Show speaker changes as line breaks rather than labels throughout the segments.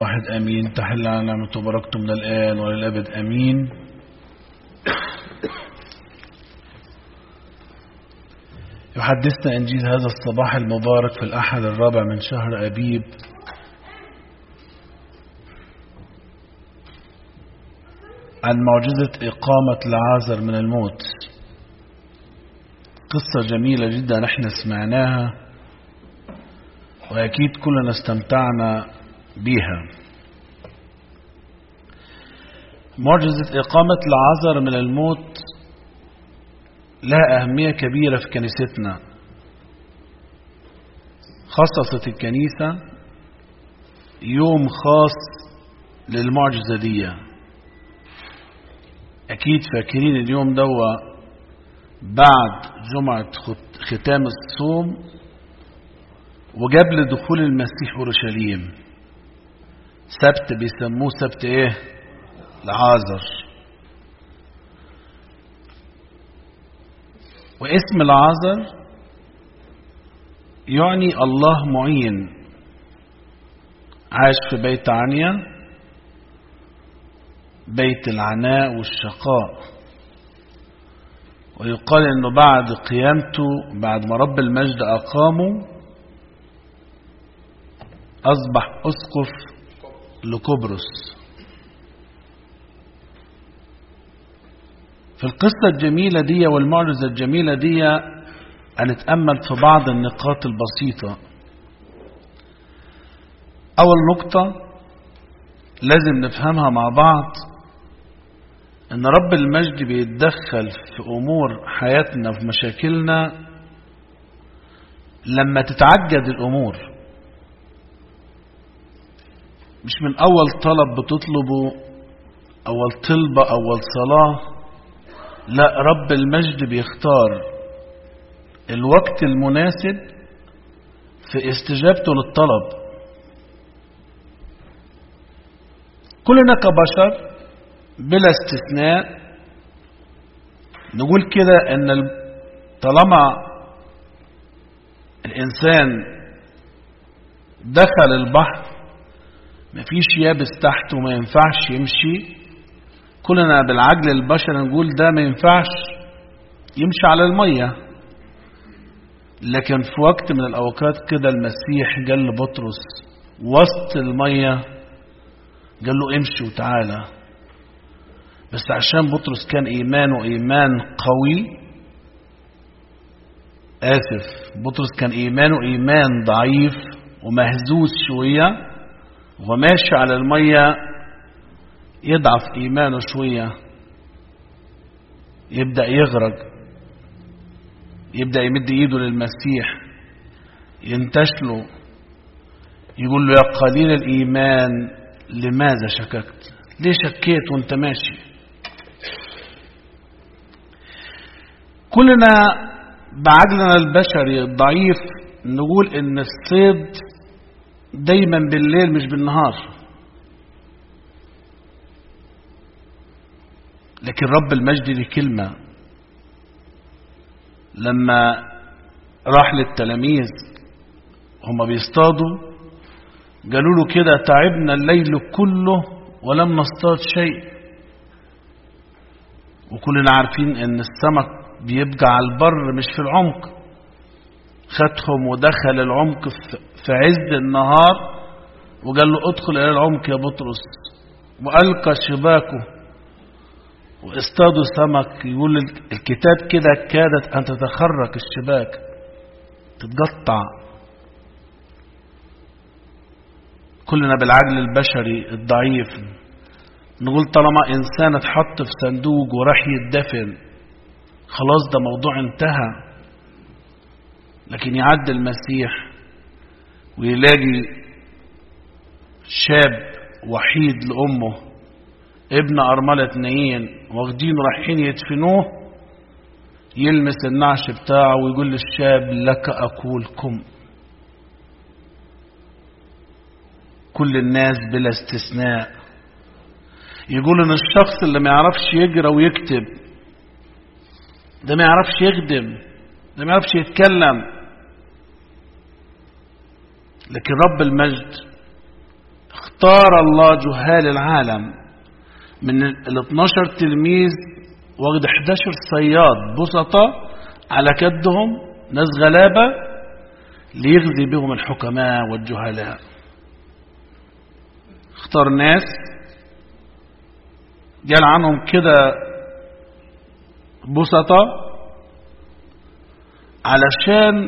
واحد أمين تحل على نعمة وبركته من الآن وللأبد أمين يحدثنا إنجيل هذا الصباح المبارك في الأحد الرابع من شهر أبيب عن معجزة إقامة العازر من الموت قصة جميلة جدا نحن سمعناها وأكيد كلنا استمتعنا بها معجزة إقامة العازر من الموت لها أهمية كبيرة في كنيستنا خصصت الكنيسة يوم خاص للمعجزة دي أكيد فاكرين اليوم دوا بعد جمعة ختام الصوم وقبل دخول المسيح أورشليم سبت بيسموه سبت ايه العازر واسم العازر يعني الله معين عاش في بيت عنيا بيت العناء والشقاء ويقال انه بعد قيامته بعد ما رب المجد اقامه اصبح اسقف لقبرص في القصة الجميلة دي والمعجزة الجميلة دي هنتأمل في بعض النقاط البسيطة أول نقطة لازم نفهمها مع بعض ان رب المجد بيتدخل في امور حياتنا في مشاكلنا لما تتعجد الامور مش من اول طلب بتطلبه اول طلبة اول صلاة لا رب المجد بيختار الوقت المناسب في استجابته للطلب كلنا كبشر بلا استثناء نقول كده ان طالما الانسان دخل البحر مفيش يابس تحته ما ينفعش يمشي كلنا بالعجل البشر نقول ده ما ينفعش يمشي على المية لكن في وقت من الأوقات كده المسيح قال لبطرس وسط المية قال له امشي وتعالى بس عشان بطرس كان إيمانه إيمان قوي آسف بطرس كان إيمانه إيمان ضعيف ومهزوز شوية وماشي على المية يضعف إيمانه شوية يبدأ يغرق يبدأ يمد إيده للمسيح ينتشله يقول له يا قليل الإيمان لماذا شككت ليه شكيت وانت ماشي كلنا بعقلنا البشري الضعيف نقول ان الصيد دايما بالليل مش بالنهار لكن رب المجد دي كلمة لما راح للتلاميذ هم بيصطادوا قالوا له كده تعبنا الليل كله ولم نصطاد شيء وكلنا عارفين ان السمك بيبقى على البر مش في العمق خدهم ودخل العمق في عز النهار وقال له ادخل الى العمق يا بطرس والقى شباكه واصطادوا سمك يقول الكتاب كده كادت ان تتخرق الشباك تتقطع كلنا بالعقل البشري الضعيف نقول طالما انسان اتحط في صندوق وراح يدفن خلاص ده موضوع انتهى لكن يعدي المسيح ويلاقي شاب وحيد لأمه ابن أرملة نايين واخدينه رايحين يدفنوه يلمس النعش بتاعه ويقول للشاب لك أقول كم كل الناس بلا استثناء يقول ان الشخص اللي ما يعرفش يقرا ويكتب ده ما يعرفش يخدم ده ما يعرفش يتكلم لكن رب المجد اختار الله جهال العالم من ال 12 تلميذ واخد 11 صياد بسطة على كدهم ناس غلابة ليغزي بهم الحكماء والجهلاء اختار ناس قال عنهم كده بسطة علشان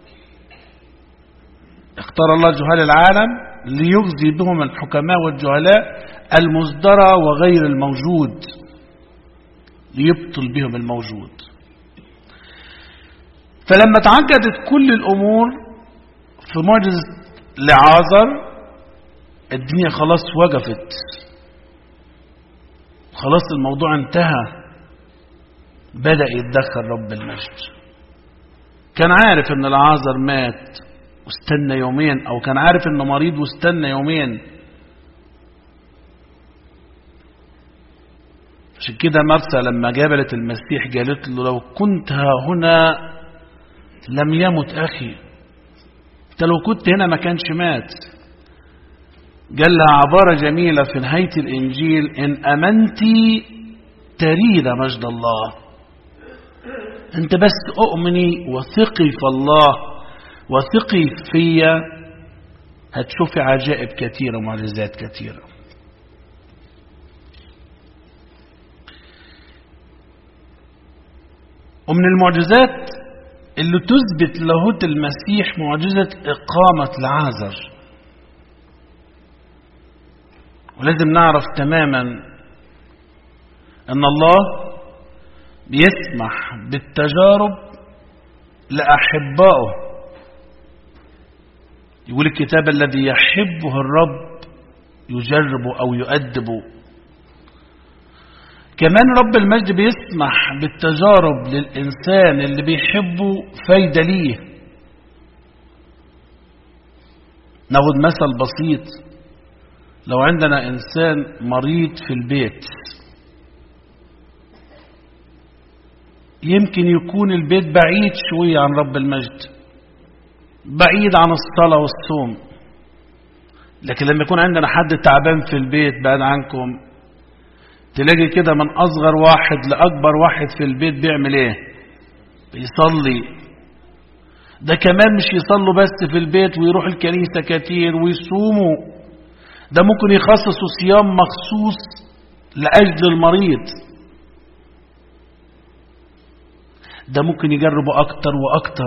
اختار الله جهال العالم ليغزي بهم الحكماء والجهلاء المصدرة وغير الموجود ليبطل بهم الموجود فلما تعقدت كل الأمور في معجزة لعازر الدنيا خلاص وقفت خلاص الموضوع انتهى بدأ يتدخل رب المجد كان عارف ان العازر مات واستنى يومين او كان عارف انه مريض واستنى يومين عشان كده مرسى لما جابلت المسيح قالت له لو كنت ها هنا لم يمت اخي انت لو كنت هنا ما كانش مات قال لها عبارة جميلة في نهاية الإنجيل إن أمنتي تريد مجد الله أنت بس أؤمني وثقي في الله وثقي فيا هتشوفي عجائب كثيرة ومعجزات كثيرة ومن المعجزات اللي تثبت لاهوت المسيح معجزة إقامة العازر ولازم نعرف تماما أن الله بيسمح بالتجارب لأحبائه يقول الكتاب الذي يحبه الرب يجرب أو يؤدب كمان رب المجد بيسمح بالتجارب للإنسان اللي بيحبه فايدة ليه ناخد مثل بسيط لو عندنا إنسان مريض في البيت يمكن يكون البيت بعيد شوية عن رب المجد بعيد عن الصلاة والصوم لكن لما يكون عندنا حد تعبان في البيت بعد عنكم تلاقي كده من أصغر واحد لأكبر واحد في البيت بيعمل إيه بيصلي ده كمان مش يصلوا بس في البيت ويروح الكنيسة كتير ويصوموا ده ممكن يخصصوا صيام مخصوص لأجل المريض ده ممكن يجربوا أكتر وأكتر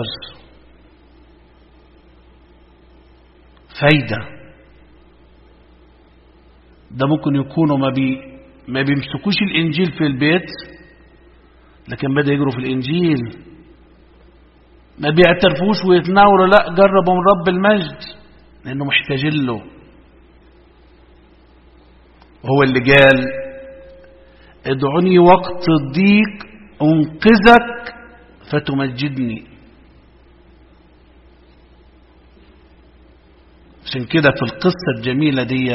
فايدة ده ممكن يكونوا ما, بي ما بيمسكوش الإنجيل في البيت لكن بدأ يجروا في الإنجيل ما بيعترفوش ويتناولوا لا جربوا من رب المجد لأنه محتاجين له وهو اللي قال ادعوني وقت الضيق انقذك فتمجدني عشان كده في القصة الجميلة دي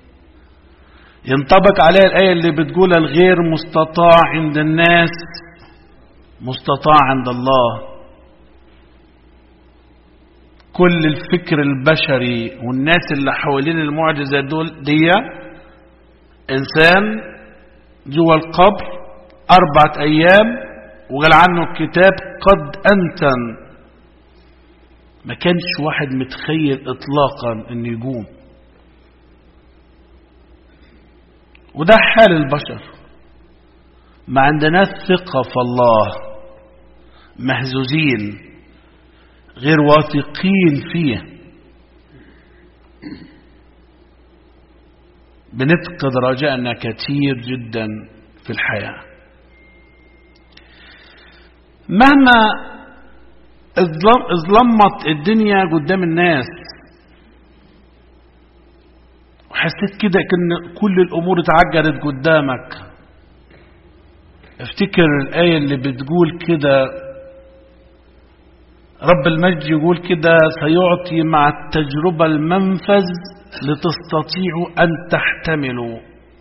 ينطبق عليها الآية اللي بتقول الغير مستطاع عند الناس مستطاع عند الله كل الفكر البشري والناس اللي حوالين المعجزة دول دي إنسان جوا القبر أربعة أيام وقال عنه الكتاب قد أنتن ما كانش واحد متخيل إطلاقا أن يقوم وده حال البشر ما عندناش ثقة في الله مهزوزين غير واثقين فيه بنفقد رجائنا كثير جدا في الحياة مهما اظلمت الدنيا قدام الناس وحسيت كده كن كل الامور اتعجلت قدامك افتكر الآية اللي بتقول كده رب المجد يقول كده سيعطي مع التجربة المنفذ لتستطيعوا أن تحتملوا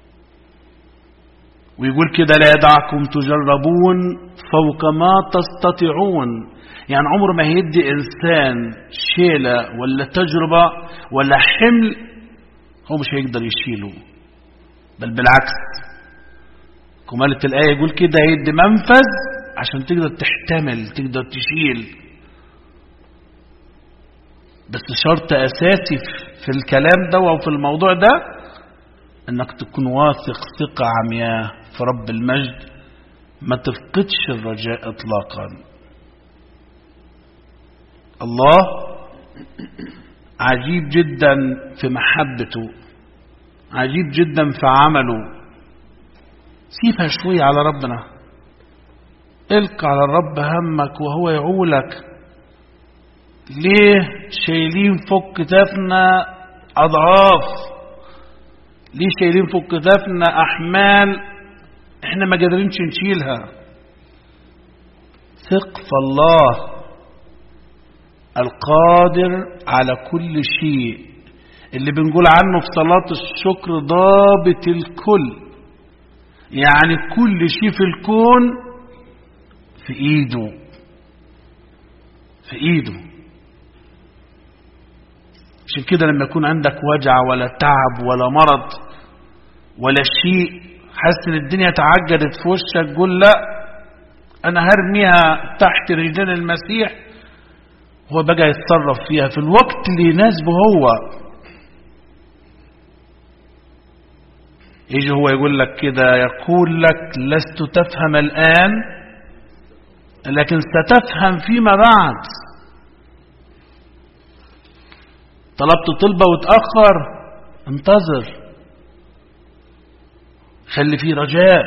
ويقول كده لا يدعكم تجربون فوق ما تستطيعون يعني عمر ما هيدي إنسان شيلة ولا تجربة ولا حمل هو مش هيقدر يشيله بل بالعكس كمالة الآية يقول كده يدي منفذ عشان تقدر تحتمل تقدر تشيل بس شرط أساسي في الكلام ده أو في الموضوع ده انك تكون واثق ثقة عمياء في رب المجد ما تفقدش الرجاء اطلاقا الله عجيب جدا في محبته عجيب جدا في عمله سيبها شوية على ربنا القى على الرب همك وهو يعولك ليه شايلين فوق كتافنا أضعاف ليه شايلين فوق كتافنا أحمال احنا ما قادرينش نشيلها ثق في الله القادر على كل شيء اللي بنقول عنه في صلاة الشكر ضابط الكل يعني كل شيء في الكون في ايده في ايده عشان كده لما يكون عندك وجع ولا تعب ولا مرض ولا شيء حاسس ان الدنيا تعجدت في وشك قول لا انا هرميها تحت رجلين المسيح هو بقى يتصرف فيها في الوقت اللي يناسبه هو يجي هو يقول لك كده يقول لك لست تفهم الآن لكن ستفهم فيما بعد طلبت طلبة وتأخر انتظر خلي فيه رجاء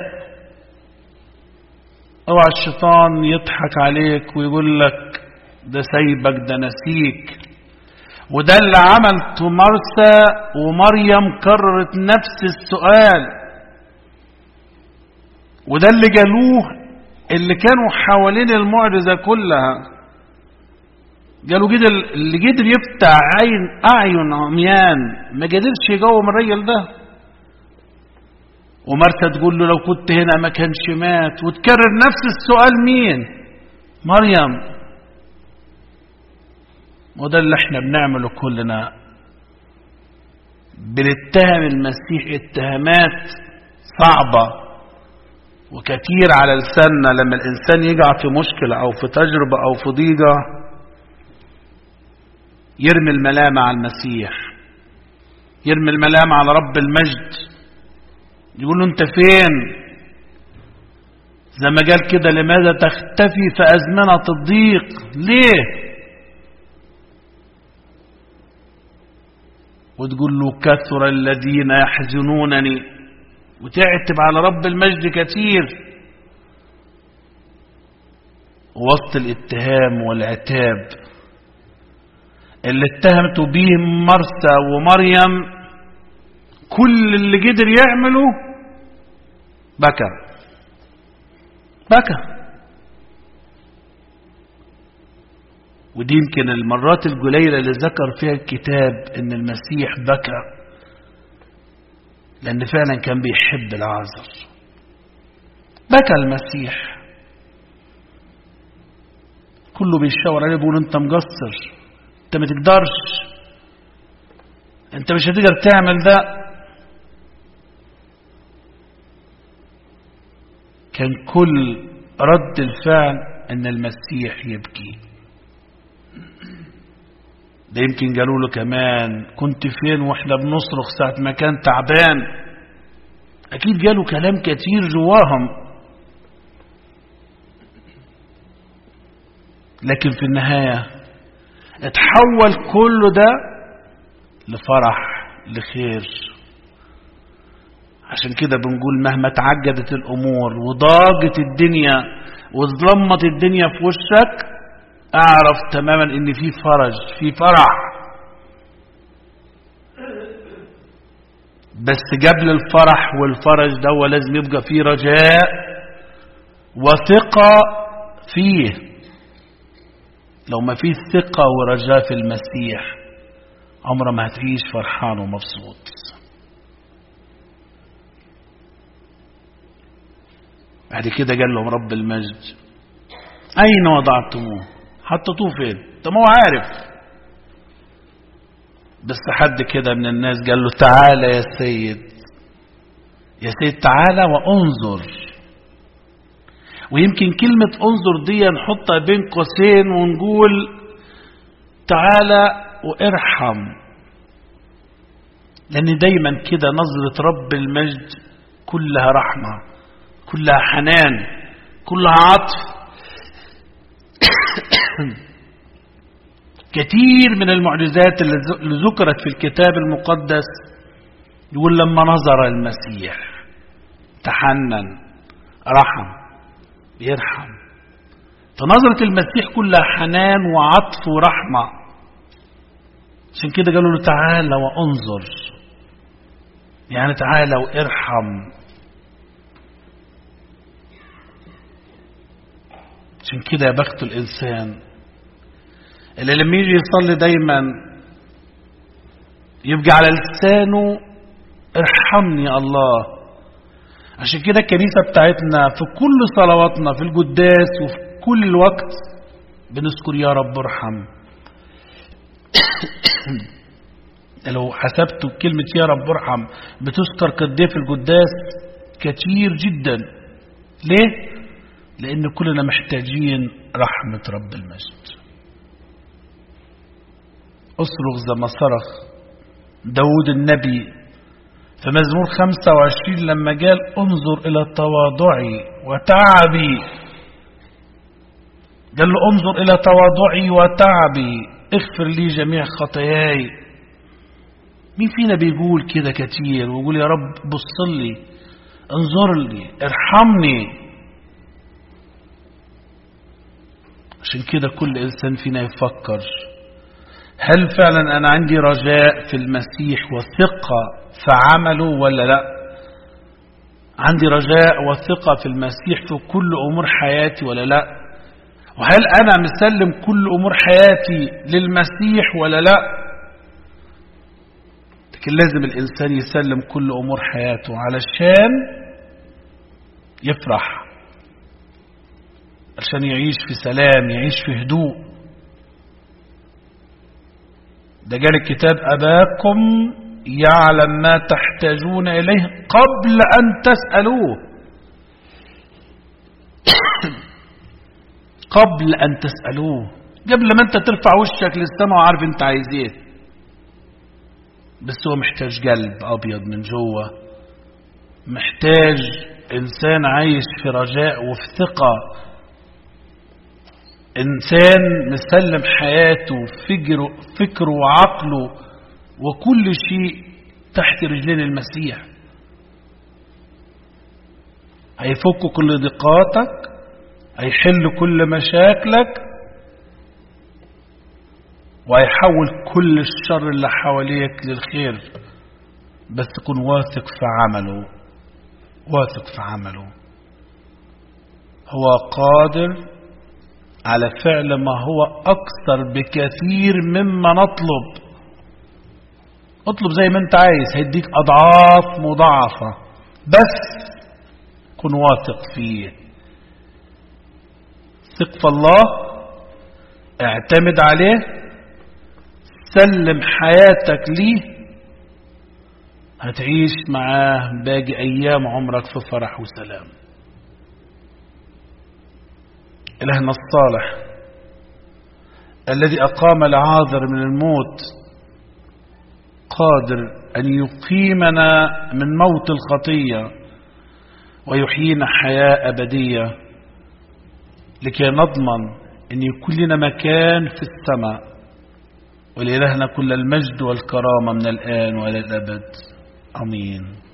اوعى الشيطان يضحك عليك ويقول لك ده سايبك ده نسيك وده اللي عملته مرسى ومريم كررت نفس السؤال وده اللي جالوه اللي كانوا حوالين المعجزة كلها قالوا كده اللي قدر يفتح عين أعين عميان ما قدرش يقوم الرجل ده ومرثا تقول له لو كنت هنا ما كانش مات وتكرر نفس السؤال مين مريم وده اللي احنا بنعمله كلنا بنتهم المسيح اتهامات صعبة وكثير على لساننا لما الإنسان يقع في مشكلة أو في تجربة أو في ضيقة يرمي الملامة على المسيح يرمي الملامة على رب المجد يقول له انت فين زي ما قال كده لماذا تختفي في أزمنة الضيق ليه وتقول له كثر الذين يحزنونني وتعتب على رب المجد كثير وسط الاتهام والعتاب اللي اتهمت به مرسى ومريم كل اللي قدر يعمله بكى بكى ودي يمكن المرات القليلة اللي ذكر فيها الكتاب ان المسيح بكى لان فعلا كان بيحب العازر بكى المسيح كله بيشاور عليه بيقول انت مقصر انت ما تقدرش انت مش هتقدر تعمل ده كان كل رد الفعل ان المسيح يبكي ده يمكن قالوا له كمان كنت فين واحنا بنصرخ ساعة ما كان تعبان اكيد قالوا كلام كتير جواهم لكن في النهاية اتحول كل ده لفرح لخير عشان كده بنقول مهما تعجدت الامور وضاقت الدنيا وظلمت الدنيا في وشك اعرف تماما ان في فرج في فرح بس قبل الفرح والفرج ده لازم يبقى فيه رجاء وثقة فيه لو ما فيه ثقة ورجاء في المسيح عمر ما هتعيش فرحان ومبسوط بعد كده قال لهم رب المجد أين وضعتموه حطيتوه فين طب ما هو عارف بس حد كده من الناس قال له تعالى يا سيد يا سيد تعالى وانظر ويمكن كلمة انظر دي نحطها بين قوسين ونقول تعالى وارحم لأن دايما كده نظرة رب المجد كلها رحمة كلها حنان كلها عطف كثير من المعجزات اللي ذكرت في الكتاب المقدس يقول لما نظر المسيح تحنن رحم بيرحم فنظرة المسيح كلها حنان وعطف ورحمة عشان كده قالوا له تعالى وانظر يعني تعالى وارحم عشان كده يا بخت الإنسان اللي لما يجي يصلي دايما يبقى على لسانه ارحمني يا الله عشان كده الكنيسة بتاعتنا في كل صلواتنا في القداس وفي كل الوقت بنذكر يا رب ارحم لو حسبتوا كلمة يا رب ارحم بتذكر قد ايه في القداس كتير جدا ليه؟ لأن كلنا محتاجين رحمة رب المجد اصرخ زي ما صرخ داود النبي في مزمور 25 لما قال انظر إلى تواضعي وتعبي قال له انظر إلى تواضعي وتعبي اغفر لي جميع خطاياي مين فينا بيقول كده كتير ويقول يا رب بص لي انظر لي ارحمني عشان كده كل إنسان فينا يفكر هل فعلا أنا عندي رجاء في المسيح وثقة في عمله ولا لا عندي رجاء وثقة في المسيح في كل أمور حياتي ولا لا وهل أنا مسلم كل أمور حياتي للمسيح ولا لا لكن لازم الإنسان يسلم كل أمور حياته علشان يفرح عشان يعيش في سلام يعيش في هدوء ده قال الكتاب أباكم يعلم ما تحتاجون إليه قبل أن تسألوه قبل أن تسألوه قبل ما أنت ترفع وشك للسماء وعارف أنت عايز إيه بس هو محتاج قلب أبيض من جوه محتاج إنسان عايش في رجاء وفي ثقة إنسان مسلم حياته فكره, فكره وعقله وكل شيء تحت رجلين المسيح هيفك كل ضيقاتك هيحل كل مشاكلك وهيحول كل الشر اللي حواليك للخير بس تكون واثق في عمله واثق في عمله هو قادر على فعل ما هو أكثر بكثير مما نطلب اطلب زي ما انت عايز هيديك أضعاف مضاعفة بس كن واثق فيه ثق في الله اعتمد عليه سلم حياتك ليه هتعيش معاه باقي أيام عمرك في فرح وسلام إلهنا الصالح الذي أقام العاذر من الموت قادر أن يقيمنا من موت الخطية ويحيينا حياة أبدية لكي نضمن أن يكون لنا مكان في السماء ولإلهنا كل المجد والكرامة من الآن وإلى الأبد آمين